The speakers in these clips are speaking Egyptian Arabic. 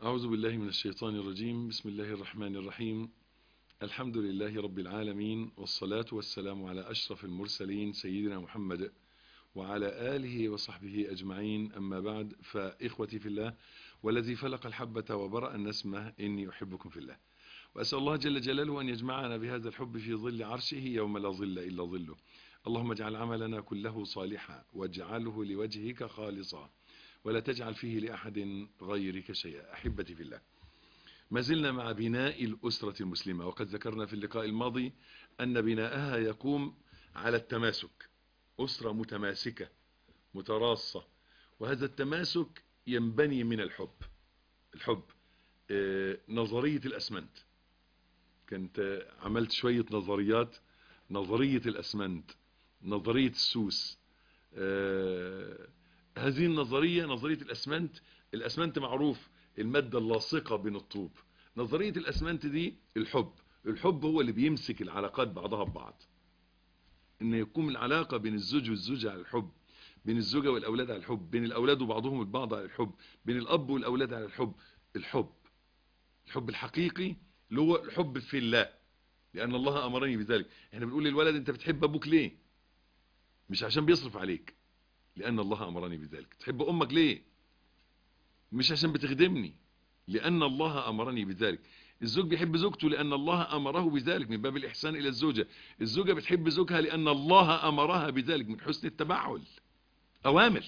أعوذ بالله من الشيطان الرجيم بسم الله الرحمن الرحيم الحمد لله رب العالمين والصلاة والسلام على أشرف المرسلين سيدنا محمد وعلى آله وصحبه أجمعين أما بعد فإخوتي في الله والذي فلق الحبة وبرأ النسمة إني أحبكم في الله وأسأل الله جل جلاله أن يجمعنا بهذا الحب في ظل عرشه يوم لا ظل إلا ظله اللهم اجعل عملنا كله صالحا واجعله لوجهك خالصا ولا تجعل فيه لأحد غيرك شيئا أحبتي في الله ما زلنا مع بناء الأسرة المسلمة وقد ذكرنا في اللقاء الماضي أن بناءها يقوم على التماسك أسرة متماسكة متراصة وهذا التماسك ينبني من الحب الحب آه، نظرية الأسمنت كنت عملت شوية نظريات نظرية الأسمنت نظرية السوس آه، هذه النظرية نظرية الأسمنت الأسمنت معروف المادة اللاصقة بين الطوب نظرية الأسمنت دي الحب الحب هو اللي بيمسك العلاقات بعضها ببعض ان يكون العلاقة بين الزوج والزوجة على الحب بين الزوجة والأولاد على الحب بين الأولاد وبعضهم البعض على الحب بين الأب والأولاد على الحب الحب الحب الحقيقي اللي هو الحب في الله لأن الله أمرني بذلك احنا بنقول للولد انت بتحب أبوك ليه مش عشان بيصرف عليك لأن الله أمرني بذلك تحب أمك ليه مش عشان بتخدمني لأن الله أمرني بذلك الزوج بيحب زوجته لأن الله أمره بذلك من باب الإحسان إلى الزوجة الزوجة بتحب زوجها لأن الله أمرها بذلك من حسن التبعل أوامر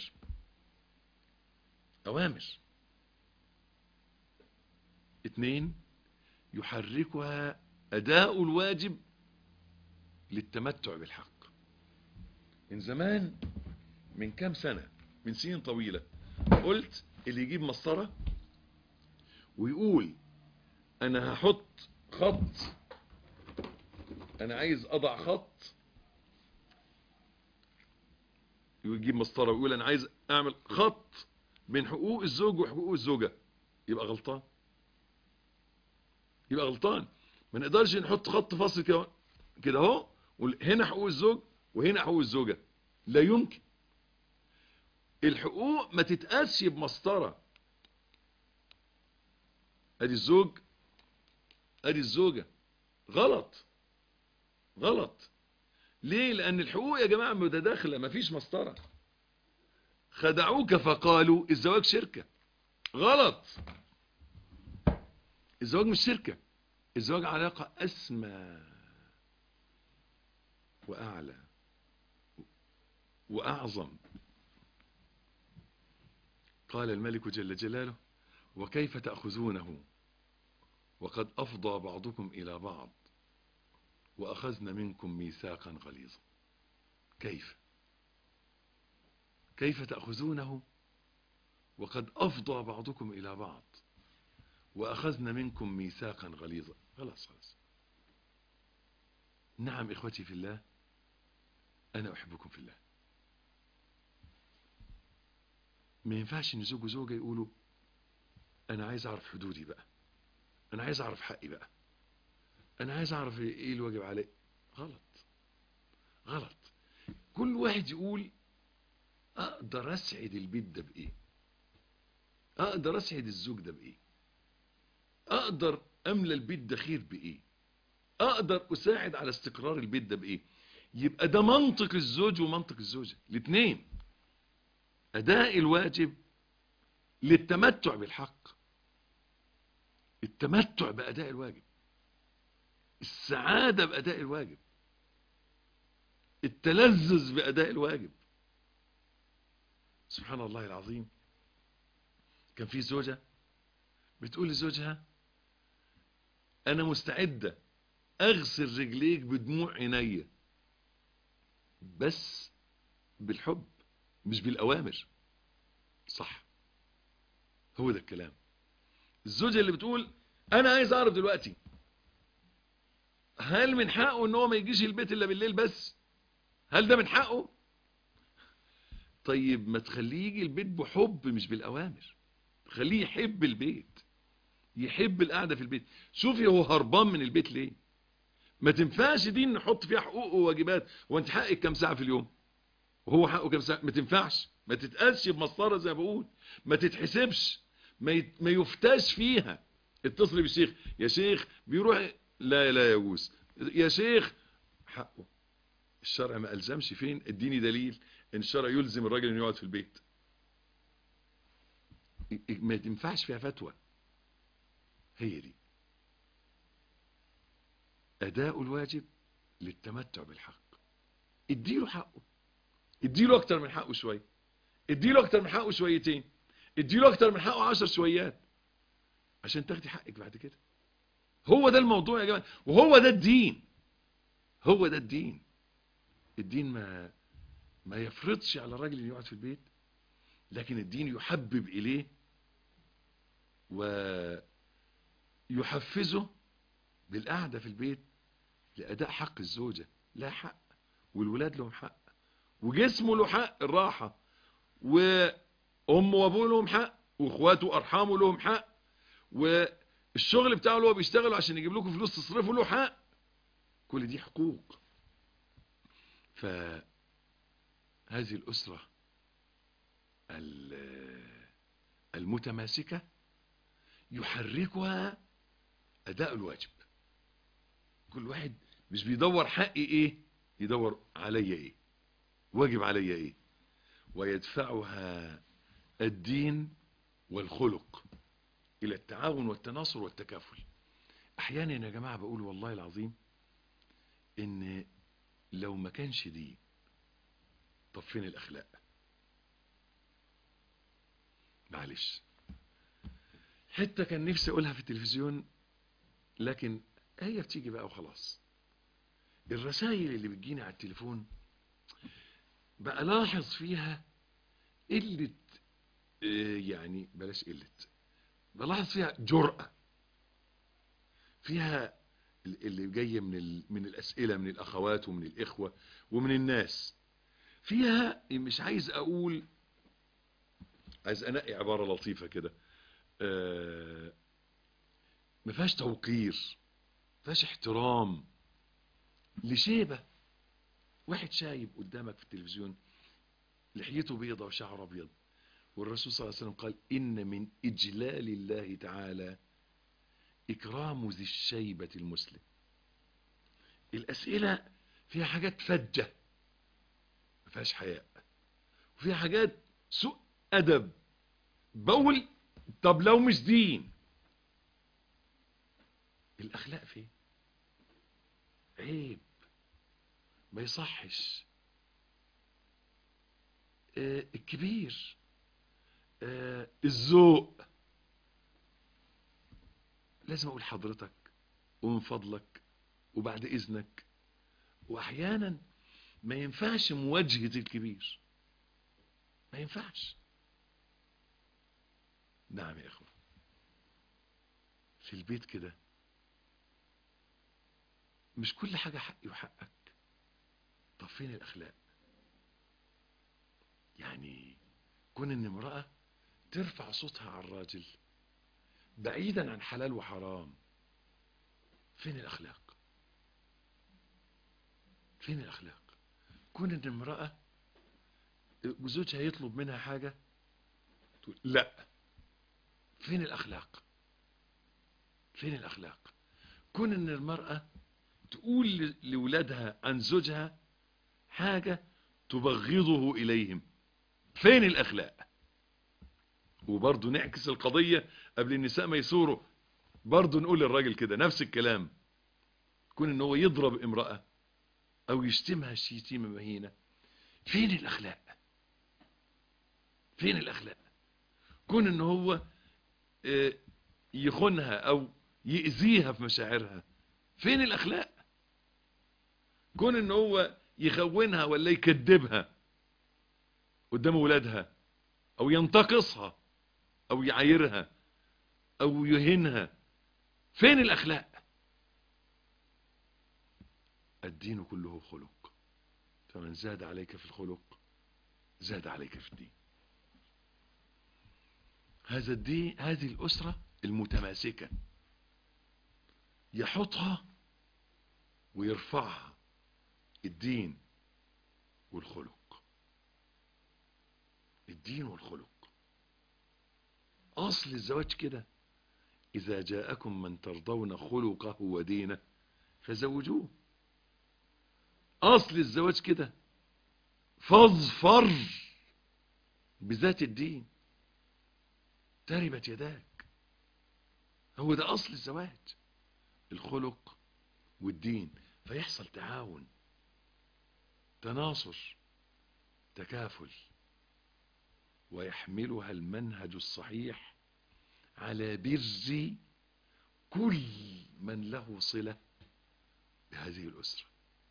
أوامر اثنين يحركها أداء الواجب للتمتع بالحق من زمان من كام سنة من سنين طويلة قلت اللي يجيب مسطرة ويقول انا هحط خط انا عايز اضع خط يجيب مسطره ويقول انا عايز اعمل خط بين حقوق الزوج وحقوق الزوجه يبقى غلطان يبقى غلطان ما نقدرش نحط خط فاصل كده كده اهو هنا حقوق الزوج وهنا حقوق الزوجه لا يمكن الحقوق ما تتقاسش بمسطره ادي الزوج ادي الزوجة غلط غلط ليه لان الحقوق يا جماعة متداخلة مفيش مسطرة خدعوك فقالوا الزواج شركة غلط الزواج مش شركة الزواج علاقة اسمى واعلى واعظم قال الملك جل جلاله وكيف تأخذونه وقد أفضى بعضكم إلى بعض وأخذنا منكم ميثاقا غليظا كيف كيف تأخذونه وقد أفضى بعضكم إلى بعض وأخذنا منكم ميثاقا غليظا خلاص خلاص نعم إخوتي في الله أنا أحبكم في الله ما ينفعش ان زوج وزوجة يقولوا أنا عايز أعرف حدودي بقى انا عايز اعرف حقي بقى انا عايز اعرف ايه الواجب علي غلط غلط كل واحد يقول اقدر اسعد البيت ده بايه اقدر اسعد الزوج ده بايه اقدر املى البيت ده خير بايه اقدر اساعد على استقرار البيت ده بايه يبقى ده منطق الزوج ومنطق الزوجة الاثنين اداء الواجب للتمتع بالحق التمتع بأداء الواجب السعادة بأداء الواجب التلذذ بأداء الواجب سبحان الله العظيم كان في زوجة بتقول لزوجها أنا مستعدة أغسل رجليك بدموع عينيا بس بالحب مش بالأوامر صح هو ده الكلام الزوجة اللي بتقول انا عايز اعرف دلوقتي هل من حقه ان هو ما يجيش البيت الا بالليل بس هل ده من حقه طيب ما تخليه يجي البيت بحب مش بالاوامر خليه يحب البيت يحب القعده في البيت شوفي هو هربان من البيت ليه ما تنفعش دي نحط فيها حقوق وواجبات وانت حقك كام ساعه في اليوم وهو حقه كام ساعه ما تنفعش ما تتقاسش بمسطره زي ما بقول ما تتحسبش ما يت- ما يفتاش فيها اتصل بالشيخ يا شيخ بيروح لا لا يجوز يا شيخ حقه الشرع ما ألزمش فين اديني دليل ان الشرع يلزم الراجل انه يقعد في البيت ما تنفعش فيها فتوى هي دي أداء الواجب للتمتع بالحق اديله حقه اديله أكتر من حقه شوية اديله أكتر من حقه شويتين اديله أكتر من حقه عشر شويات عشان تاخدي حقك بعد كده هو ده الموضوع يا جماعة وهو ده الدين هو ده الدين الدين ما ما يفرضش على الراجل انه يقعد في البيت لكن الدين يحبب إليه ويحفزه بالقعدة في البيت لأداء حق الزوجة لا حق والولاد لهم حق وجسمه له حق الراحة وأمه وأبوه لهم حق وإخواته وأرحامه لهم حق والشغل بتاعه اللي هو بيشتغله عشان يجيب لكم فلوس تصرفوا له حق كل دي حقوق فهذه الأسرة ال- المتماسكة يحركها أداء الواجب كل واحد مش بيدور حقي ايه يدور عليا ايه واجب عليا ايه ويدفعها الدين والخلق الى التعاون والتناصر والتكافل احيانا يا جماعة بقول والله العظيم ان لو ما كانش دين طب فين الاخلاق معلش حتة كان نفسي اقولها في التلفزيون لكن هي بتيجي بقى وخلاص الرسائل اللي بتجيني على التليفون بقى لاحظ فيها قلة آه، يعني بلاش قلة بلاحظ فيها جرأة فيها ال- اللي جاية من ال- من الأسئلة من الأخوات ومن الإخوة ومن الناس فيها مش عايز أقول عايز أنقي عبارة لطيفة كده آه، ما فيهاش توقير ما فيهاش احترام لشيبة واحد شايب قدامك في التلفزيون لحيته بيضة وشعره أبيض والرسول صلى الله عليه وسلم قال إن من إجلال الله تعالى إكرام ذي الشيبة المسلم الأسئلة فيها حاجات فجة ما فيهاش حياء وفيها حاجات سوء أدب بقول طب لو مش دين الأخلاق فين عيب ما يصحش آه الكبير آه الذوق لازم اقول حضرتك ومن فضلك وبعد اذنك واحيانا ما ينفعش مواجهة الكبير ما ينفعش نعم يا اخوة في البيت كده مش كل حاجة حقي وحقك طب فين الاخلاق يعني كون ان امرأة ترفع صوتها على الراجل بعيدا عن حلال وحرام فين الاخلاق فين الاخلاق كون ان امرأة زوجها يطلب منها حاجة تقول لا فين الاخلاق فين الاخلاق كون ان المرأة تقول لولادها عن زوجها حاجة تبغضه إليهم فين الأخلاق وبرضه نعكس القضية قبل النساء ما يثوروا برضه نقول للراجل كده نفس الكلام كون ان هو يضرب امرأة او يشتمها شتيمة مهينة فين الاخلاق فين الاخلاق كون ان هو آه، يخونها او يأذيها في مشاعرها فين الاخلاق كون ان هو يخونها ولا يكذبها قدام ولادها او ينتقصها او يعايرها او يهينها فين الاخلاق الدين كله خلق فمن زاد عليك في الخلق زاد عليك في الدين هذا الدين هذه الأسرة المتماسكة يحطها ويرفعها الدين والخلق الدين والخلق اصل الزواج كده اذا جاءكم من ترضون خلقه ودينه فزوجوه اصل الزواج كده فاظفر بذات الدين تربت يداك هو ده اصل الزواج الخلق والدين فيحصل تعاون تناصر تكافل ويحملها المنهج الصحيح على بر كل من له صلة بهذه الأسرة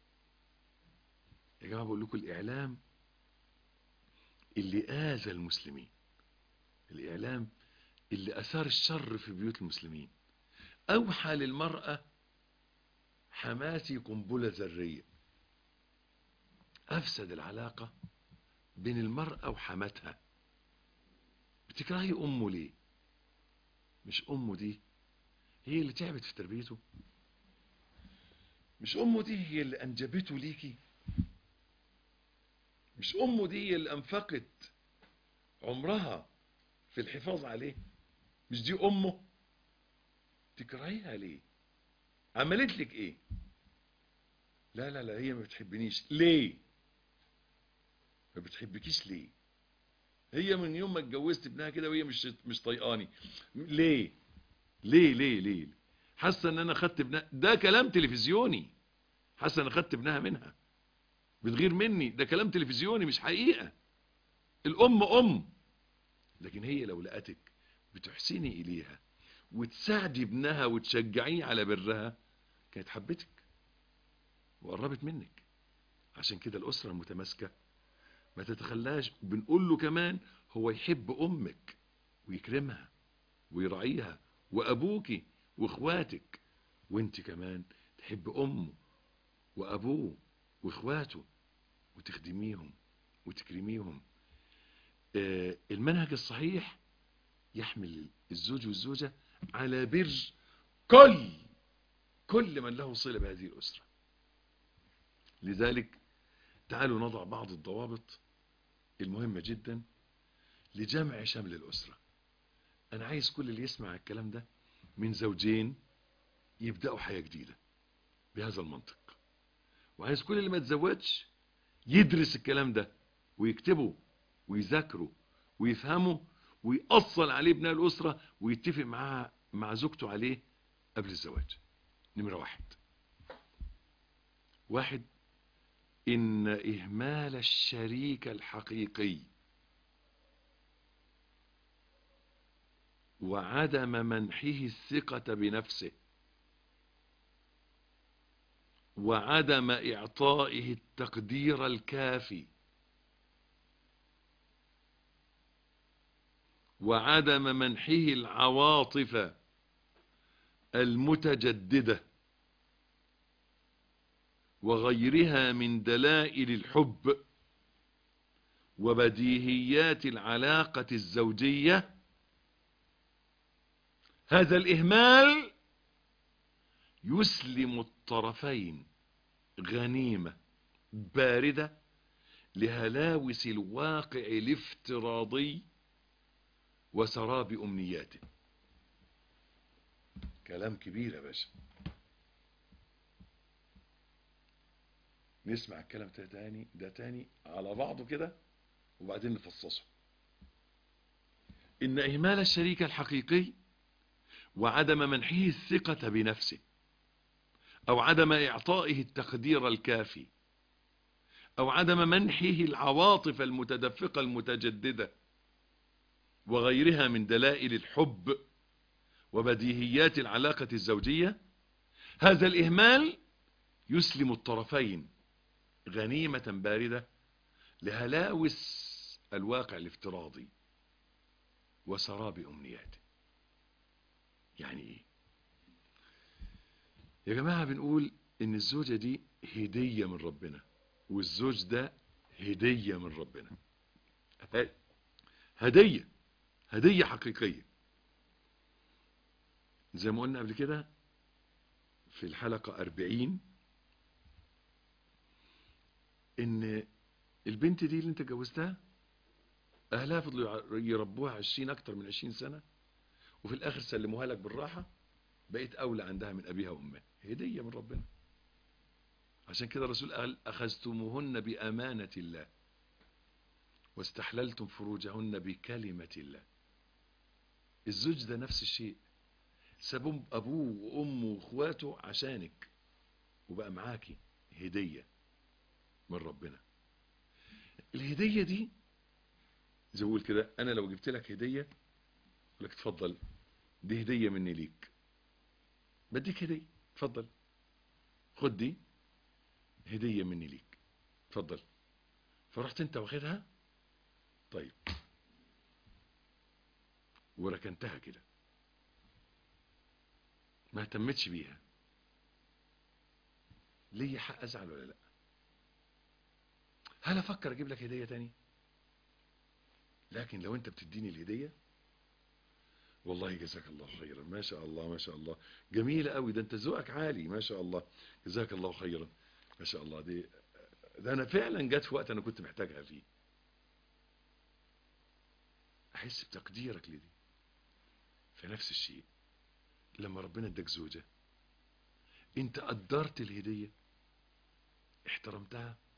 يا جماعة بقول لكم الإعلام اللي آذى المسلمين الإعلام اللي أثار الشر في بيوت المسلمين أوحى للمرأة حماتي قنبلة ذرية أفسد العلاقة بين المرأة وحماتها بتكرهي أمه ليه مش أمه دي هي اللي تعبت في تربيته مش أمه دي هي اللي أنجبته ليكي مش أمه دي هي اللي أنفقت عمرها في الحفاظ عليه مش دي أمه تكرهيها ليه عملت لك ايه لا لا لا هي ما بتحبنيش ليه ما بتحبكيش ليه هي من يوم ما اتجوزت ابنها كده وهي مش مش طيقاني ليه ليه ليه ليه حاسه ان انا خدت ابنها ده كلام تلفزيوني حاسه ان خدت ابنها منها بتغير مني ده كلام تلفزيوني مش حقيقه الام ام لكن هي لو لقتك بتحسني اليها وتساعدي ابنها وتشجعيه على برها كانت حبتك وقربت منك عشان كده الأسرة المتماسكة ما تتخلاش بنقول له كمان هو يحب أمك ويكرمها ويراعيها وأبوك وإخواتك وانت كمان تحب أمه وأبوه وإخواته وتخدميهم وتكرميهم آه المنهج الصحيح يحمل الزوج والزوجة على بر كل كل من له صلة بهذه الأسرة لذلك تعالوا نضع بعض الضوابط المهمة جدا لجمع شمل الأسرة أنا عايز كل اللي يسمع الكلام ده من زوجين يبدأوا حياة جديدة بهذا المنطق وعايز كل اللي ما تزوجش يدرس الكلام ده ويكتبه ويذاكره ويفهمه ويأصل عليه بناء الأسرة ويتفق معها مع زوجته عليه قبل الزواج نمرة واحد واحد إن إهمال الشريك الحقيقي وعدم منحه الثقة بنفسه وعدم إعطائه التقدير الكافي وعدم منحه العواطف المتجددة وغيرها من دلائل الحب وبديهيات العلاقة الزوجية هذا الإهمال يسلم الطرفين غنيمة باردة لهلاوس الواقع الافتراضي وسراب أمنياته كلام كبير يا باشا نسمع الكلام ده تاني ده تاني على بعضه كده وبعدين نفصصه إن إهمال الشريك الحقيقي وعدم منحه الثقة بنفسه أو عدم إعطائه التقدير الكافي أو عدم منحه العواطف المتدفقة المتجددة وغيرها من دلائل الحب وبديهيات العلاقة الزوجية هذا الإهمال يسلم الطرفين غنيمة باردة لهلاوس الواقع الافتراضي وسراب أمنياته يعني ايه يا جماعة بنقول ان الزوجة دي هدية من ربنا والزوج ده هدية من ربنا هدية هدية حقيقية زي ما قلنا قبل كده في الحلقة أربعين ان البنت دي اللي انت جوزتها اهلها فضلوا يربوها عشرين اكتر من عشرين سنة وفي الاخر سلموها لك بالراحة بقيت اولى عندها من ابيها وامها هدية من ربنا عشان كده الرسول قال اخذتموهن بامانة الله واستحللتم فروجهن بكلمة الله الزوج ده نفس الشيء سابوا ابوه وامه واخواته عشانك وبقى معاكي هدية من ربنا الهدية دي زي ما بقول كده انا لو جبت لك هدية اقول لك اتفضل دي هدية مني ليك بديك هدية اتفضل خد دي هدية مني ليك اتفضل فرحت انت واخدها طيب وركنتها كده ما اهتمتش بيها ليه حق ازعل ولا لا هل افكر اجيب لك هدية تاني لكن لو انت بتديني الهدية والله جزاك الله خيرا ما شاء الله ما شاء الله جميلة قوي ده انت ذوقك عالي ما شاء الله جزاك الله خيرا ما شاء الله دي ده انا فعلا جت في وقت انا كنت محتاجها فيه احس بتقديرك لدي فنفس الشيء لما ربنا اداك زوجة انت قدرت الهدية احترمتها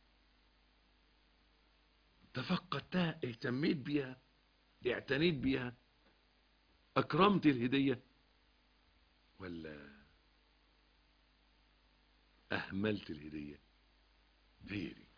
تفقدتها اهتميت بيها اعتنيت بيها اكرمت الهدية ولا اهملت الهدية هي دي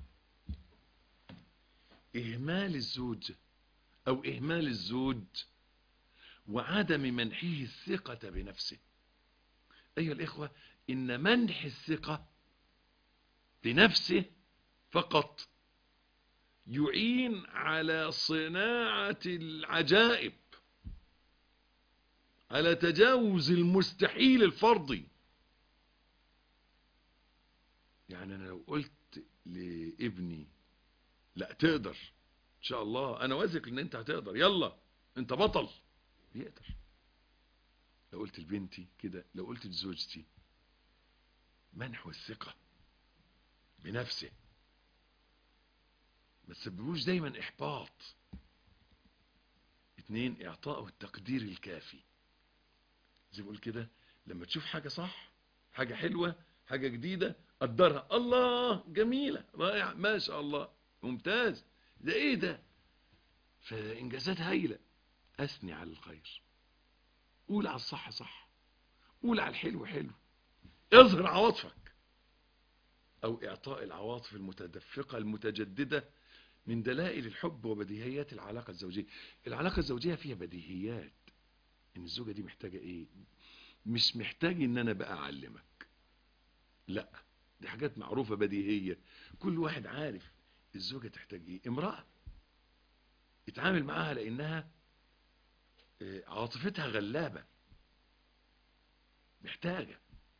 اهمال الزوج او اهمال الزوج وعدم منحه الثقة بنفسه ايها الاخوة ان منح الثقة بنفسه فقط يعين على صناعة العجائب على تجاوز المستحيل الفرضي يعني انا لو قلت لابني لا تقدر ان شاء الله انا واثق ان انت هتقدر يلا انت بطل يقدر لو قلت لبنتي كده لو قلت لزوجتي منح الثقة بنفسه ما تسببوش دايما احباط اتنين اعطائه التقدير الكافي زي بقول كده لما تشوف حاجة صح حاجة حلوة حاجة جديدة قدرها الله جميلة رائع ما شاء الله ممتاز ده ايه ده فانجازات هايلة اثني على الخير قول على الصح صح قول على الحلو حلو اظهر عواطفك او اعطاء العواطف المتدفقة المتجددة من دلائل الحب وبديهيات العلاقة الزوجية العلاقة الزوجية فيها بديهيات ان الزوجة دي محتاجة ايه مش محتاج ان انا بقى اعلمك لا دي حاجات معروفة بديهية كل واحد عارف الزوجة تحتاج ايه امرأة اتعامل معاها لانها عاطفتها غلابة محتاجة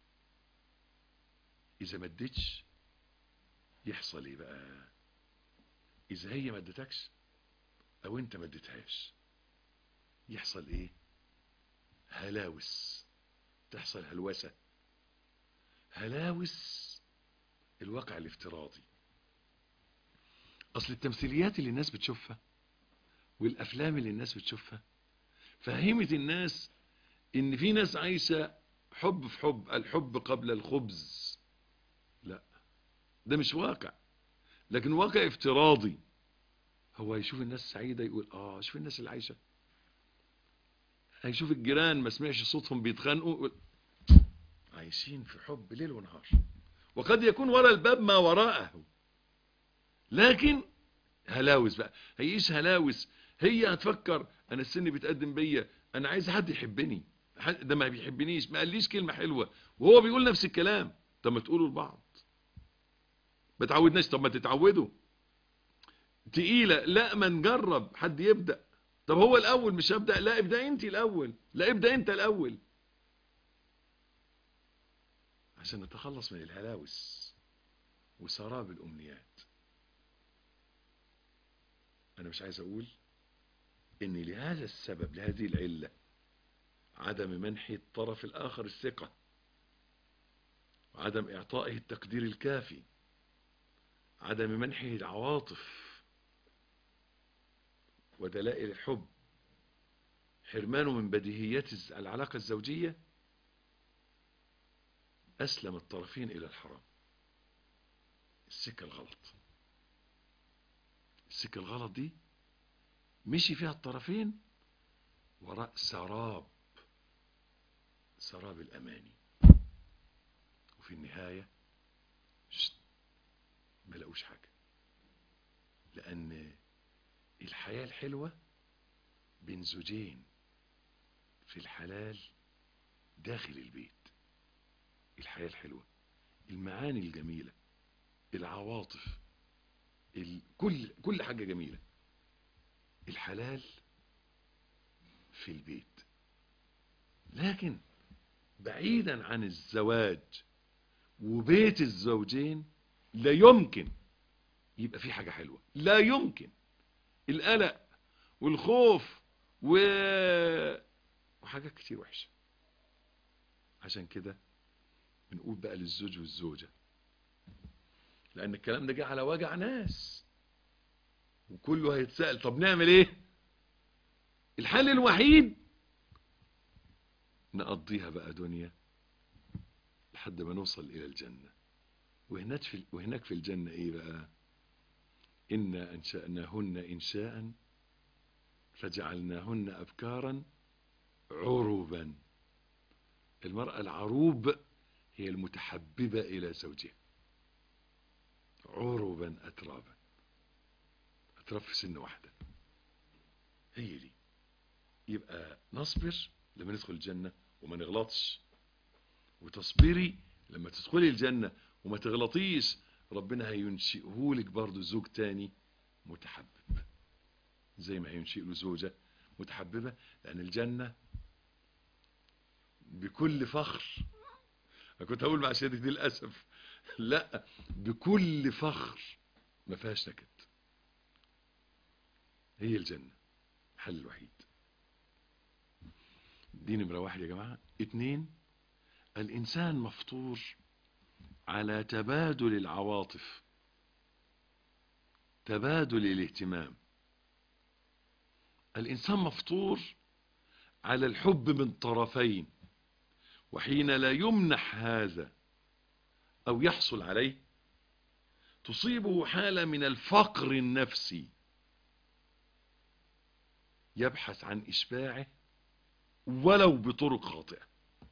اذا ما اديتش يحصل ايه بقى اذا هي ما ادتكش او انت ما اديتهاش يحصل ايه هلاوس تحصل هلوسة هلاوس الواقع الافتراضي اصل التمثيليات اللي الناس بتشوفها والافلام اللي الناس بتشوفها فهمت الناس ان في ناس عايشة حب في حب الحب قبل الخبز لا ده مش واقع لكن واقع افتراضي هو هيشوف الناس سعيدة يقول اه شوف الناس اللي عايشة هيشوف الجيران ما سمعش صوتهم بيتخانقوا يقول عايشين في حب ليل ونهار وقد يكون وراء الباب ما وراءه لكن هلاوس بقى هيعيش هلاوس هي هتفكر انا السن بيتقدم بيا انا عايز حد يحبني ده ما بيحبنيش ما قاليش كلمة حلوة وهو بيقول نفس الكلام طب ما تقولوا لبعض ما تعودناش طب ما تتعودوا تقيلة لا ما نجرب حد يبدأ طب هو الاول مش هبدأ لا ابدأ انت الاول لا ابدأ انت الاول عشان نتخلص من الهلاوس وسراب الامنيات انا مش عايز اقول ان لهذا السبب لهذه العلة عدم منح الطرف الاخر الثقة وعدم اعطائه التقدير الكافي عدم منحه العواطف ودلائل الحب حرمانه من بديهيات الز- العلاقة الزوجية أسلم الطرفين إلى الحرام السكة الغلط السكة الغلط دي مشي فيها الطرفين وراء سراب سراب الأماني وفي النهاية شت، ما لقوش حاجة لأن الحياة الحلوة بين زوجين في الحلال داخل البيت الحياة الحلوة المعاني الجميلة العواطف ال... كل كل حاجة جميلة الحلال في البيت لكن بعيدا عن الزواج وبيت الزوجين لا يمكن يبقى في حاجة حلوة لا يمكن القلق والخوف و... وحاجات كتير وحشة عشان كده بنقول بقى للزوج والزوجة لأن الكلام ده جه على وجع ناس وكله هيتسأل طب نعمل ايه الحل الوحيد نقضيها بقى دنيا لحد ما نوصل إلى الجنة وهناك في, وهناك في الجنة ايه بقى إنا أنشأناهن إنشاء فجعلناهن أبكارا عربا المرأة العروب هي المتحببة إلى زوجها عربا أترابا أتراب في سن واحدة هي دي يبقى نصبر لما ندخل الجنة وما نغلطش وتصبري لما تدخلي الجنة وما تغلطيش ربنا هينشئه لك برضه زوج تاني متحبب زي ما هينشئ له زوجة متحببة لأن الجنة بكل فخر أنا كنت هقول مع سيدتي للأسف لا بكل فخر ما فيهاش نكد هي الجنة الحل الوحيد دي نمرة واحد يا جماعة اتنين الإنسان مفطور على تبادل العواطف تبادل الاهتمام الإنسان مفطور على الحب من طرفين وحين لا يمنح هذا أو يحصل عليه تصيبه حالة من الفقر النفسي يبحث عن إشباعه ولو بطرق خاطئة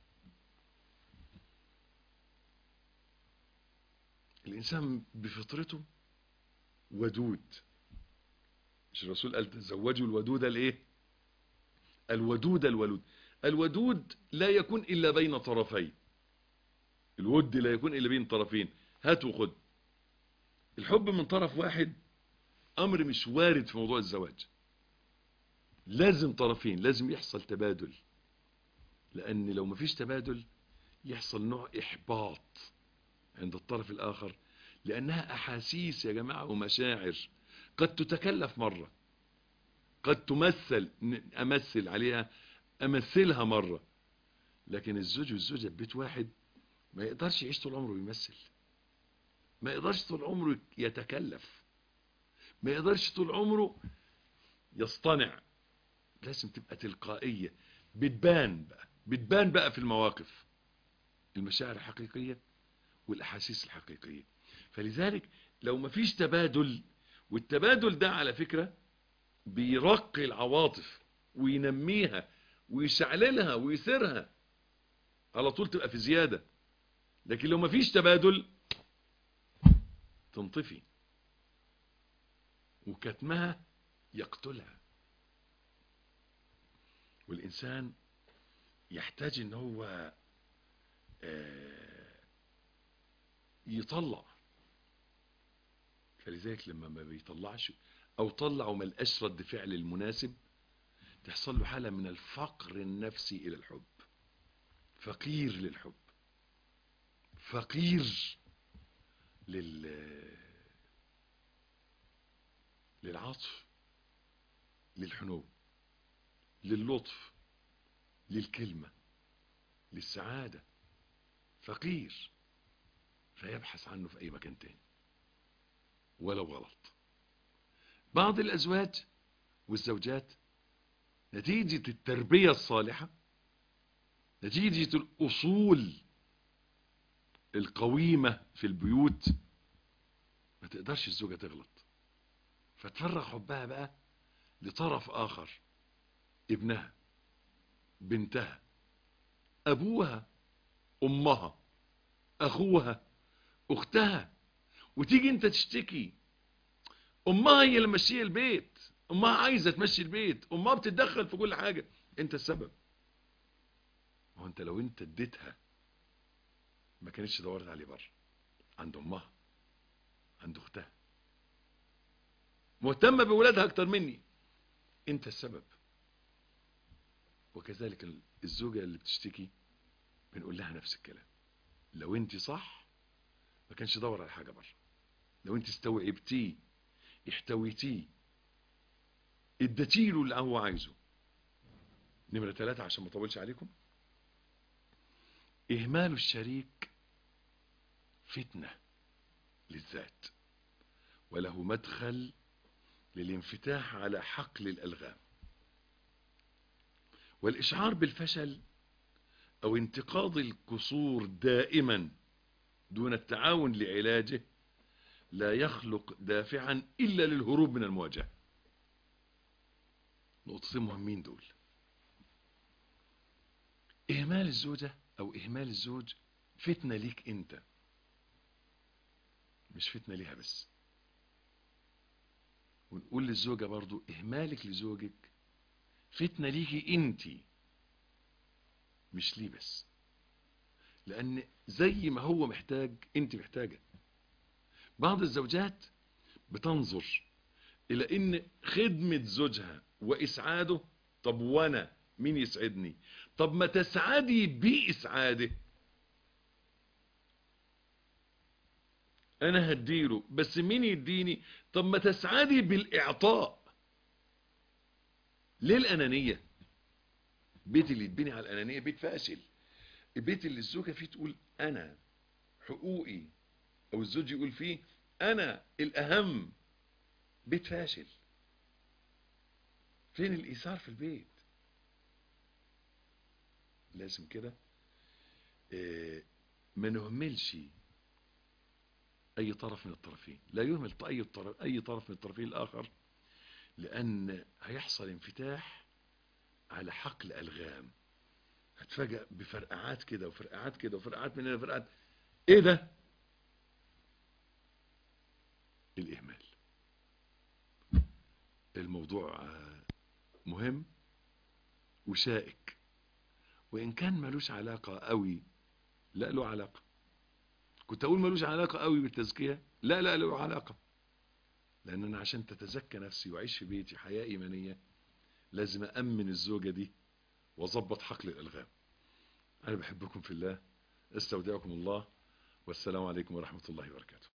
الإنسان بفطرته ودود مش الرسول قال تزوجوا الودود الايه الودود الولود الودود لا يكون إلا بين طرفين الود لا يكون إلا بين طرفين هات وخد الحب من طرف واحد أمر مش وارد في موضوع الزواج لازم طرفين لازم يحصل تبادل لأن لو مفيش تبادل يحصل نوع إحباط عند الطرف الآخر لأنها أحاسيس يا جماعة ومشاعر قد تتكلف مرة قد تمثل أمثل عليها أمثلها مرة لكن الزوج والزوجة ببيت واحد ما يقدرش يعيش طول عمره يمثل ما يقدرش طول عمره يتكلف ما يقدرش طول عمره يصطنع لازم تبقى تلقائية بتبان بقى بتبان بقى في المواقف المشاعر الحقيقية والأحاسيس الحقيقية فلذلك لو مفيش تبادل والتبادل ده على فكرة بيرقي العواطف وينميها ويشعللها ويثيرها على طول تبقى في زيادة لكن لو مفيش تبادل تنطفي وكتمها يقتلها والإنسان يحتاج ان هو يطلع فلذلك لما ما بيطلعش او طلع وما لقاش رد فعل المناسب تحصل له حالة من الفقر النفسي الى الحب فقير للحب فقير لل للعطف للحنو للطف للكلمة للسعادة فقير فيبحث عنه في أي مكان تاني ولو غلط بعض الأزواج والزوجات نتيجة التربية الصالحة نتيجة الأصول القويمة في البيوت ما تقدرش الزوجة تغلط فتفرغ حبها بقى لطرف آخر ابنها بنتها أبوها أمها أخوها أختها وتيجي أنت تشتكي أمها هي اللي ماشيه البيت أمها عايزة تمشي البيت أمها بتتدخل في كل حاجة أنت السبب هو أنت لو أنت اديتها ما كانتش دورت عليه بره عند أمها عند أختها مهتمة بولادها أكتر مني أنت السبب وكذلك الزوجة اللي بتشتكي بنقول لها نفس الكلام لو انت صح ما كانش دور على حاجة بره لو انت استوعبتيه احتويتيه اديتيله اللي هو عايزه نمرة ثلاثة عشان ما اطولش عليكم اهمال الشريك فتنة للذات وله مدخل للانفتاح على حقل الالغام والإشعار بالفشل أو انتقاض القصور دائما دون التعاون لعلاجه لا يخلق دافعا إلا للهروب من المواجهة نقطتين مهمين دول إهمال الزوجة أو إهمال الزوج فتنة ليك أنت مش فتنة ليها بس ونقول للزوجة برضو إهمالك لزوجك فتنة ليكي انت مش ليه بس لان زي ما هو محتاج انت محتاجة بعض الزوجات بتنظر الى ان خدمة زوجها واسعاده طب وانا مين يسعدني طب ما تسعدي باسعاده انا هديله بس مين يديني طب ما تسعدي بالاعطاء ليه الأنانية بيت اللي يتبني على الأنانية بيت فاشل البيت اللي الزوجة فيه تقول أنا حقوقي أو الزوج يقول فيه أنا الأهم بيت فاشل فين الإيثار في البيت لازم كده إيه ما نهملش أي طرف من الطرفين لا يهمل أي طرف, أي طرف من الطرفين الآخر لأن هيحصل انفتاح على حقل ألغام هتفاجأ بفرقعات كده وفرقعات كده وفرقعات من هنا فرقعات ايه ده الإهمال الموضوع مهم وشائك وإن كان ملوش علاقة قوي لا له علاقة كنت أقول ملوش علاقة قوي بالتزكية لا لا له علاقة لأن أنا عشان تتزكى نفسي وأعيش في بيتي حياة إيمانية لازم أأمن الزوجة دي وأظبط حقل الألغام أنا بحبكم في الله استودعكم الله والسلام عليكم ورحمة الله وبركاته